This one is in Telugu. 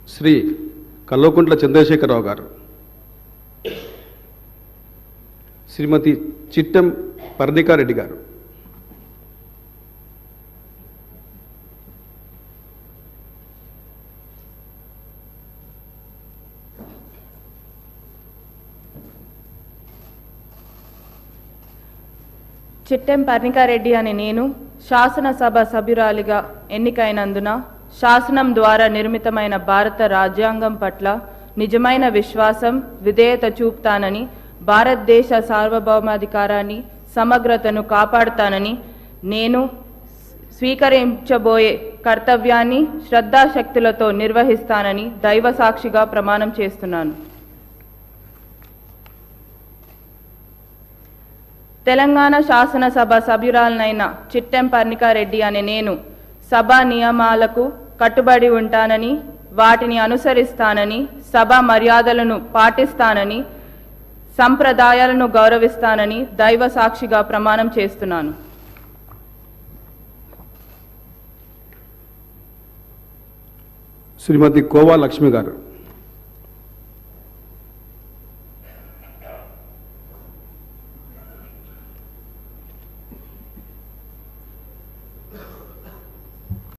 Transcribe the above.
శ్రీ కల్వకుంట్ల చంద్రశేఖరరావు గారు శ్రీమతి చిట్టం పర్ణికారెడ్డి గారు చిట్టెం పర్ణికారెడ్డి అనే నేను శాసనసభ సభ్యురాలిగా ఎన్నికైనందున శాసనం ద్వారా నిర్మితమైన భారత రాజ్యాంగం పట్ల నిజమైన విశ్వాసం విధేయత చూపుతానని భారతదేశ సార్వభౌమాధికారాన్ని సమగ్రతను కాపాడుతానని నేను స్వీకరించబోయే కర్తవ్యాన్ని శ్రద్ధాశక్తులతో నిర్వహిస్తానని దైవ సాక్షిగా ప్రమాణం చేస్తున్నాను తెలంగాణ శాసనసభ సభ్యురాలనైన చిట్టెం పర్ణికారెడ్డి అనే నేను సభా నియమాలకు కట్టుబడి ఉంటానని వాటిని అనుసరిస్తానని సభ మర్యాదలను పాటిస్తానని సంప్రదాయాలను గౌరవిస్తానని దైవ సాక్షిగా ప్రమాణం చేస్తున్నాను శ్రీమతి కోవా లక్ష్మి గారు